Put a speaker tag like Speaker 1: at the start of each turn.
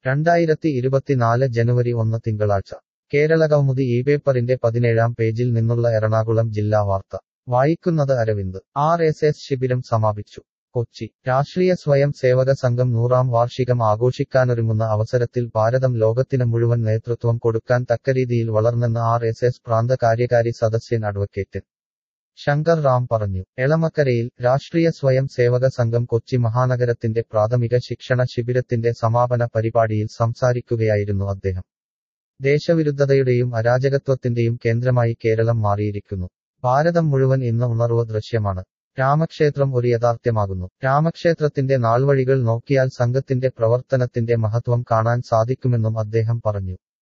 Speaker 1: രണ്ടായിരത്തി ഇരുപത്തിനാല് ജനുവരി ഒന്ന് തിങ്കളാഴ്ച കേരളകൗമുദി ഈ പേപ്പറിന്റെ പതിനേഴാം പേജിൽ നിന്നുള്ള എറണാകുളം ജില്ലാ വാർത്ത വായിക്കുന്നത് അരവിന്ദ് ആർ എസ് എസ് ശിബിരം സമാപിച്ചു കൊച്ചി രാഷ്ട്രീയ സ്വയം സേവക സംഘം നൂറാം വാർഷികം ആഘോഷിക്കാനൊരുങ്ങുന്ന അവസരത്തിൽ ഭാരതം ലോകത്തിന് മുഴുവൻ നേതൃത്വം കൊടുക്കാൻ തക്കരീതിയിൽ വളർന്നെന്ന് ആർ എസ് എസ് പ്രാന്ത കാര്യകാരി സദസ്യൻ അഡ്വക്കേറ്റ് ശങ്കർ റാം പറഞ്ഞു എളമക്കരയിൽ രാഷ്ട്രീയ സ്വയം സേവക സംഘം കൊച്ചി മഹാനഗരത്തിന്റെ പ്രാഥമിക ശിക്ഷണ ശിബിരത്തിന്റെ സമാപന പരിപാടിയിൽ സംസാരിക്കുകയായിരുന്നു അദ്ദേഹം ദേശവിരുദ്ധതയുടെയും അരാജകത്വത്തിന്റെയും കേന്ദ്രമായി കേരളം മാറിയിരിക്കുന്നു ഭാരതം മുഴുവൻ ഇന്ന് ഉണർവ് ദൃശ്യമാണ് രാമക്ഷേത്രം ഒരു യഥാർത്ഥ്യമാകുന്നു രാമക്ഷേത്രത്തിന്റെ നാൾവഴികൾ നോക്കിയാൽ സംഘത്തിന്റെ പ്രവർത്തനത്തിന്റെ മഹത്വം കാണാൻ സാധിക്കുമെന്നും അദ്ദേഹം പറഞ്ഞു